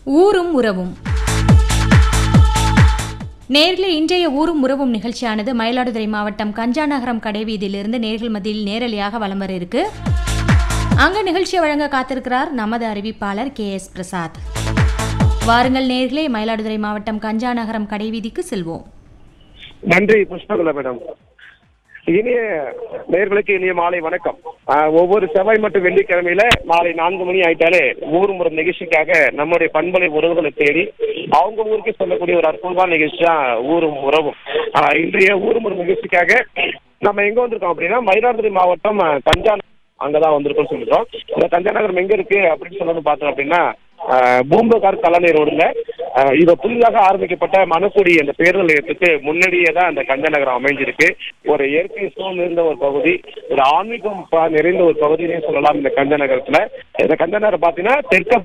ஊரும் உறவும் நேர்களே இன்றைய ஊரும் உறவும் நிகழ்ச்சியானது மயிலாடுதுறை மாவட்டம் கஞ்சாநகரம் கடைவீதியிலிருந்து நேர்கள் மத்தியில் நேரலையாக வலம் வர இருக்கு அங்க நிகழ்ச்சியை வழங்க காத்திருக்கிறார் நமது அறிவிப்பாளர் கே எஸ் பிரசாத் வாருங்கள் நேர்களே மயிலாடுதுறை மாவட்டம் கஞ்சாநகரம் கடைவீதிக்கு செல்வோம் நன்றி புஷ்பகுல மேடம் இனிய நேர்களுக்கு இனிய மாலை வணக்கம் ஆஹ் ஒவ்வொரு செவ்வாய் மற்றும் வெள்ளிக்கிழமையில மாலை நான்கு மணி ஆயிட்டாலே ஊர் முறை நிகழ்ச்சிக்காக நம்முடைய பண்பலை உறவுகளை தேடி அவங்க ஊருக்கு சொல்லக்கூடிய ஒரு அற்புதமான நிகழ்ச்சி தான் ஊரும் உறவும் ஆஹ் இன்றைய ஊர் முறை நிகழ்ச்சிக்காக நம்ம எங்க வந்திருக்கோம் அப்படின்னா மயிலாடுதுறை மாவட்டம் ஆஹ் தஞ்சா அங்கதான் வந்திருக்கோம்னு சொல்லிட்டோம் இந்த தஞ்சா நகரம் எங்க இருக்கு அப்படின்னு சொல்லணும் பார்த்தோம் அப்படின்னா ஆஹ் பூம்புகார் கல்லணை ரோடுல ஆஹ் இது புதிதாக ஆரம்பிக்கப்பட்ட மணக்குடி அந்த பேருந்து நிலையத்துக்கு முன்னாடியே தான் அந்த கஞ்ச நகரம் அமைஞ்சிருக்கு ஒரு இயற்கை சூழல் இருந்த ஒரு பகுதி ஒரு ஆன்மீகம் ப- நிறைந்த ஒரு பகுதினே சொல்லலாம் இந்த கஞ்ச நகரத்துல இந்த கஞ்ச நகரம் பாத்தீங்கன்னா தெற்க